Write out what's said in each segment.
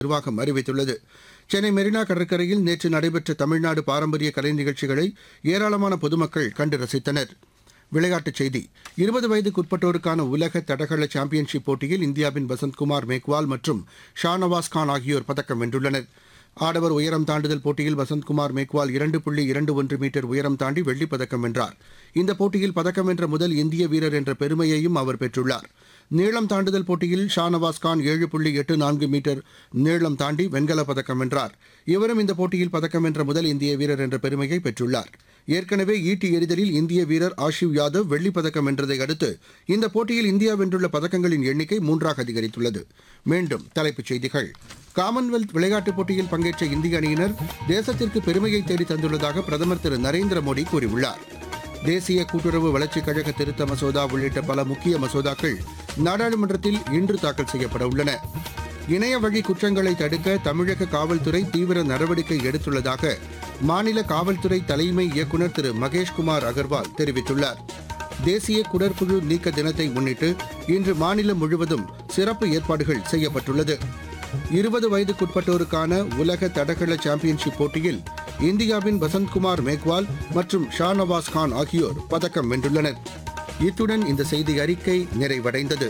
நிர்வாகம் அறிவித்துள்ளது சென்னை மெரினா கடற்கரையில் நேற்று நடைபெற்ற தமிழ்நாடு பாரம்பரிய கலை நிகழ்ச்சிகளை ஏராளமான பொதுமக்கள் கண்டு ரசித்தனர் விளையாட்டுச் செய்தி இருபது வயதுக்குட்பட்டோருக்கான உலக தடகள சாம்பியன்ஷிப் போட்டியில் இந்தியாவின் வசந்த்குமார் மேக்வால் மற்றும் ஷாநவாஸ் கான் ஆகியோர் பதக்கம் வென்றுள்ளனர் ஆடவர் உயரம் தாண்டுதல் போட்டியில் வசந்த்குமார் மேக்வால் இரண்டு புள்ளி இரண்டு ஒன்று மீட்டர் உயரம் தாண்டி வெள்ளிப் பதக்கம் வென்றார் இந்த போட்டியில் பதக்கம் வென்ற முதல் இந்திய வீரர் என்ற பெருமையையும் அவர் பெற்றுள்ளார் நீளம் தாண்டுதல் போட்டியில் ஷாநவாஸ் கான் ஏழு புள்ளி எட்டு நான்கு மீட்டர் நீளம் தாண்டி வெண்கலப் பதக்கம் வென்றார் இவரும் இந்த போட்டியில் பதக்கம் வென்ற முதல் இந்திய வீரர் என்ற பெருமையை பெற்றுள்ளார் ஏற்கனவே ஈட்டி எறிதலில் இந்திய வீரர் ஆஷிவ் யாதவ் வெள்ளிப் பதக்கம் வென்றதை அடுத்து இந்த போட்டியில் இந்தியா வென்றுள்ள பதக்கங்களின் எண்ணிக்கை மூன்றாக அதிகரித்துள்ளது மீண்டும் தலைப்புச் செய்திகள் காமன்வெல்த் விளையாட்டுப் போட்டியில் பங்கேற்ற இந்திய அணியினர் தேசத்திற்கு பெருமையை தேடி தந்துள்ளதாக பிரதமர் திரு நரேந்திர மோடி கூறியுள்ளார் தேசிய கூட்டுறவு வளர்ச்சிக் கழக திருத்த மசோதா உள்ளிட்ட பல முக்கிய மசோதாக்கள் நாடாளுமன்றத்தில் இன்று தாக்கல் செய்யப்பட உள்ளன இணைய வழி குற்றங்களை தடுக்க தமிழக காவல்துறை தீவிர நடவடிக்கை எடுத்துள்ளதாக மாநில காவல்துறை தலைமை இயக்குநர் திரு மகேஷ்குமார் அகர்வால் தெரிவித்துள்ளார் தேசிய குடற்புழு நீக்க தினத்தை முன்னிட்டு இன்று மாநிலம் முழுவதும் சிறப்பு ஏற்பாடுகள் செய்யப்பட்டுள்ளது இருபது வயதுக்குட்பட்டோருக்கான உலக தடகள சாம்பியன்ஷிப் போட்டியில் இந்தியாவின் வசந்த்குமார் மேக்வால் மற்றும் ஷாநவாஸ் கான் ஆகியோர் பதக்கம் வென்றுள்ளனர் இத்துடன் இந்த செய்தி அறிக்கை நிறைவடைந்தது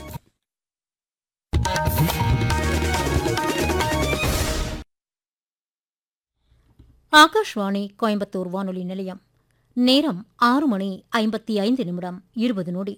ஆகாஷ்வாணி கோயம்புத்தூர் வானொலி நிலையம் நேரம் ஆறு மணி ஐம்பத்தி ஐந்து நிமிடம் இருபது நொடி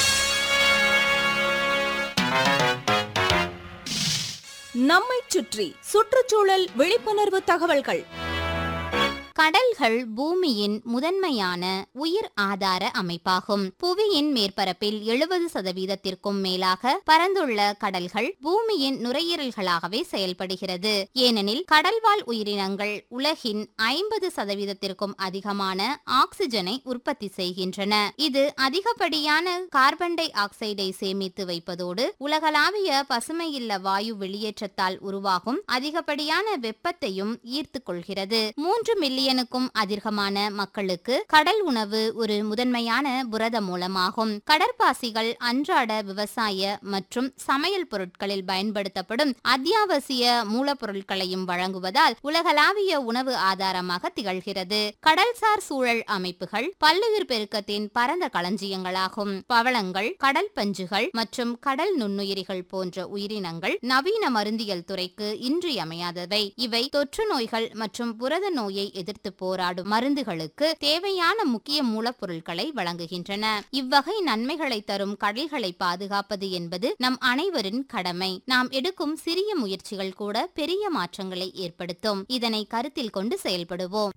நம்மைச் சுற்றி சுற்றுச்சூழல் விழிப்புணர்வு தகவல்கள் கடல்கள் பூமியின் முதன்மையான உயிர் ஆதார அமைப்பாகும் புவியின் மேற்பரப்பில் எழுபது சதவீதத்திற்கும் மேலாக பரந்துள்ள கடல்கள் பூமியின் நுரையீரல்களாகவே செயல்படுகிறது ஏனெனில் கடல்வாழ் உயிரினங்கள் உலகின் ஐம்பது சதவீதத்திற்கும் அதிகமான ஆக்சிஜனை உற்பத்தி செய்கின்றன இது அதிகப்படியான கார்பன் டை ஆக்சைடை சேமித்து வைப்பதோடு உலகளாவிய பசுமையில்ல வாயு வெளியேற்றத்தால் உருவாகும் அதிகப்படியான வெப்பத்தையும் ஈர்த்துக் கொள்கிறது மூன்று மில்லியனுக்கும் அதிகமான மக்களுக்கு கடல் உணவு ஒரு முதன்மையான புரத மூலமாகும் கடற்பாசிகள் அன்றாட விவசாய மற்றும் சமையல் பொருட்களில் பயன்படுத்தப்படும் அத்தியாவசிய மூலப்பொருட்களையும் வழங்குவதால் உலகளாவிய உணவு ஆதாரமாக திகழ்கிறது கடல்சார் சூழல் அமைப்புகள் பல்லுயிர் பெருக்கத்தின் பரந்த களஞ்சியங்களாகும் பவளங்கள் கடல் பஞ்சுகள் மற்றும் கடல் நுண்ணுயிரிகள் போன்ற உயிரினங்கள் நவீன மருந்தியல் துறைக்கு இன்றியமையாதவை இவை தொற்று நோய்கள் மற்றும் புரத நோயை எதிர்த்து போராடும் மருந்துகளுக்கு தேவையான முக்கிய மூலப்பொருட்களை வழங்குகின்றன இவ்வகை நன்மைகளை தரும் கடல்களை பாதுகாப்பது என்பது நம் அனைவரின் கடமை நாம் எடுக்கும் சிறிய முயற்சிகள் கூட பெரிய மாற்றங்களை ஏற்படுத்தும் இதனை கருத்தில் கொண்டு செயல்படுவோம்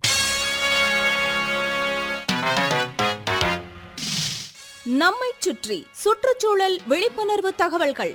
நம்மைச் சுற்றி சுற்றுச்சூழல் விழிப்புணர்வு தகவல்கள்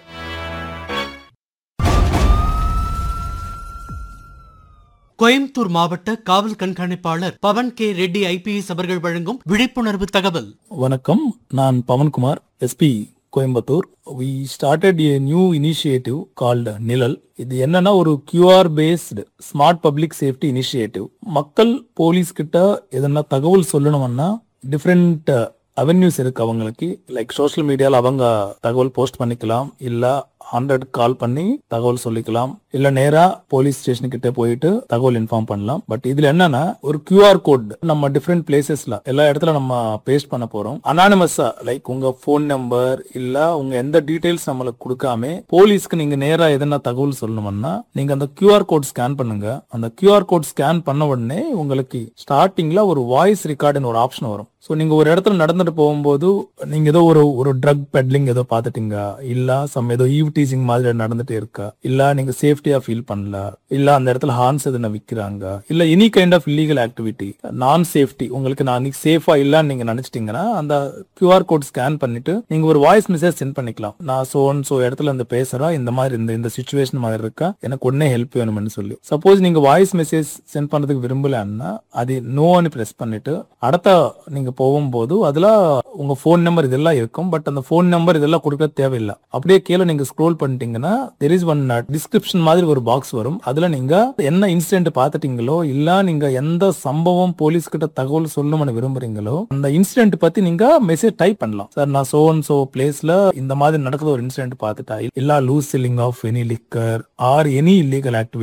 கோயம்புத்தூர் மாவட்ட காவல் கண்காணிப்பாளர் பவன் கே ரெட்டி ஐபிஎஸ் அவர்கள் வழங்கும் விழிப்புணர்வு தகவல் வணக்கம் நான் Pavankumar S P Coimbatore we started a new initiative called Nizhal இது என்னன்னா ஒரு Q R based smart public safety initiative மக்கள் போலீஸ் கிட்ட எதனா தகவல் சொல்லணும்னா டிஃப்ரெண்ட் அவென்யூஸ் இருக்கு அவங்களுக்கு லைக் சோஷியல் மீடியால அவங்க தகவல் போஸ்ட் பண்ணிக்கலாம் இல்ல ஹண்ட்ரட் கால் பண்ணி தகவல் சொல்லிக்கலாம் இல்ல நேரா போலீஸ் ஸ்டேஷன் கிட்ட போயிட்டு தகவல் இன்ஃபார்ம் பண்ணலாம் பட் இதுல என்னன்னா ஒரு கியூஆர் கோட் நம்ம டிஃப்ரெண்ட் பிளேசஸ்ல எல்லா இடத்துல நம்ம பேஸ்ட் பண்ண போறோம் அனானிமஸா லைக் உங்க ஃபோன் நம்பர் இல்ல உங்க எந்த டீடைல்ஸ் நம்மளுக்கு கொடுக்காம போலீஸ்க்கு நீங்க நேரா எதனா தகவல் சொல்லணும்னா நீங்க அந்த கியூஆர் கோட் ஸ்கேன் பண்ணுங்க அந்த கியூஆர் கோட் ஸ்கேன் பண்ண உடனே உங்களுக்கு ஸ்டார்டிங்ல ஒரு வாய்ஸ் ரெக்கார்டுன்னு ஒரு ஆப்ஷன் வரும் ஸோ நீங்க ஒரு இடத்துல நடந்துட்டு போகும்போது நீங்க ஏதோ ஒரு ஒரு ட்ரக் பெட்லிங் ஏதோ பார்த்துட்டீங்க இல்ல சம் ஏதோ ஈவ் டீசிங் மாதிரி நடந்துட்டு இருக்கா இல்ல நீங்க சேஃப்டியா ஃபீல் பண்ணல இல்ல அந்த இடத்துல ஹார்ன்ஸ் எதுனா விக்கிறாங்க இல்ல any kind of illegal activity நான் சேஃப்டி உங்களுக்கு நான் அன்னைக்கு சேஃபா இல்லன்னு நீங்க நினைச்சிட்டீங்கன்னா அந்த கியூஆர் கோட் ஸ்கேன் பண்ணிட்டு நீங்க ஒரு வாய்ஸ் மெசேஜ் சென்ட் பண்ணிக்கலாம் நான் சோ சோ இடத்துல இருந்து பேசுறேன் இந்த மாதிரி இந்த இந்த சுச்சுவேஷன் மாதிரி இருக்கா எனக்கு உடனே ஹெல்ப் வேணும்னு சொல்லி சப்போஸ் நீங்க வாய்ஸ் மெசேஜ் சென்ட் பண்றதுக்கு விரும்பலன்னா அது நோன்னு பிரஸ் பண்ணிட்டு அடுத்த நீங்க போகும்போது அதுல உங்க ஃபோன் நம்பர் இதெல்லாம் இருக்கும் பட் அந்த ஃபோன் நம்பர் இதெல்லாம் கொடுக்க தேவையில்லை அப்படியே கீழே நீங்க ஸ்க்ரோல் ஸ்க்ரோல் பண்ணிட்டீங்கன்னா தெர் இஸ் ஒன் டிஸ்கிரிப்ஷன் மாதிரி ஒரு பாக்ஸ் வரும் அதுல நீங்க என்ன இன்சிடென்ட் பார்த்துட்டீங்களோ இல்ல நீங்க எந்த சம்பவம் போலீஸ் கிட்ட தகவல் சொல்லணும்னு விரும்புறீங்களோ அந்த இன்சிடென்ட் பத்தி நீங்க மெசேஜ் டைப் பண்ணலாம் சார் நான் சோ அண்ட் சோ பிளேஸ்ல இந்த மாதிரி நடக்குது ஒரு இன்சிடென்ட் பார்த்துட்டா இல்ல loose selling of any liquor or any illegal activity